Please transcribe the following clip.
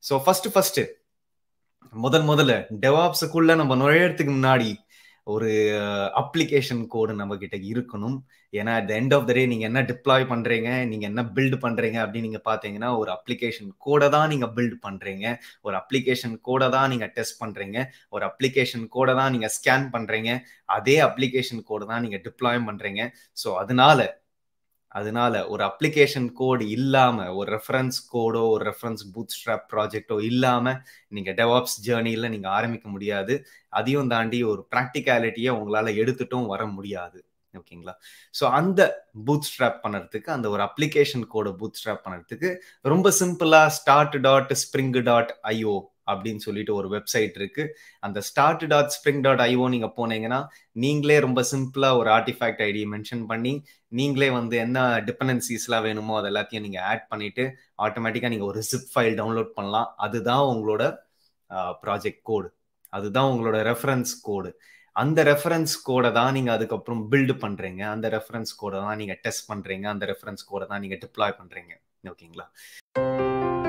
so first first முதல் முதல்ல டெவாப்ஸுக்குள்ள நம்ம நுழையறதுக்கு முன்னாடி ஒரு அப்ளிகேஷன் கோடு நம்ம கிட்ட இருக்கணும் ஏன்னா at end of the day நீங்க என்ன டிப்ளாய் பண்றீங்க நீங்க என்ன பில்ட் பண்றீங்க அப்படின்னு நீங்க பாத்தீங்கன்னா ஒரு அப்ளிகேஷன் கோடை தான் நீங்க பில்ட் பண்றீங்க ஒரு அப்ளிகேஷன் கோடை தான் நீங்க டெஸ்ட் பண்றீங்க ஒரு அப்ளிகேஷன் கோடை தான் நீங்க ஸ்கேன் பண்றீங்க அதே அப்ளிகேஷன் கோடு தான் நீங்க டிப்ளாய் பண்றீங்க ஸோ அதனால அதனால ஒரு அப்ளிகேஷன் கோடு இல்லாம ஒரு ரெஃபரன்ஸ் கோடோ ஒரு ரெஃபரன்ஸ் பூத் ஸ்ட்ராப் ப்ராஜெக்டோ இல்லாம நீங்க டெவாப்ஸ் ஜேர்னில நீங்க ஆரம்பிக்க முடியாது அதையும் தாண்டி ஒரு ப்ராக்டிகாலிட்டியை உங்களால எடுத்துட்டும் வர முடியாது ஓகேங்களா ஸோ அந்த பூத் ஸ்ட்ராப் பண்ணுறதுக்கு அந்த ஒரு அப்ளிகேஷன் கோடை பூத் ஸ்ட்ராப் பண்ணுறதுக்கு ரொம்ப சிம்பிளா start dot spring dot IO அப்படின்னு சொல்லிட்டு ஒரு வெப்சைட் இருக்கு அந்த start dot spring dot IO நீங்க போனீங்கன்னா நீங்களே ரொம்ப சிம்பிளா ஒரு ஆர்டிஃபேக்ட் ஐடி மென்ஷன் பண்ணி நீங்களே வந்து என்ன டிபெண்டன்சிஸ்லாம் வேணுமோ அது எல்லாத்தையும் நீங்க ஆட் பண்ணிட்டு ஆட்டோமேட்டிக்கா நீங்க ஒரு ஜிப் ஃபைல் டவுன்லோட் பண்ணலாம் அதுதான் உங்களோட ப்ராஜெக்ட் கோடு அதுதான் உங்களோட ரெஃபரன்ஸ் கோடு அந்த ரெஃபரன்ஸ் கோடை தான் நீங்க அதுக்கப்புறம் பில்டு பண்றீங்க அந்த ரெஃபரன்ஸ் கோடை தான் நீங்க டெஸ்ட் பண்றீங்க அந்த ரெஃபரன்ஸ் கோடை தான் நீங்க டிப்ளாய் பண்றீங்க ஓகேங்களா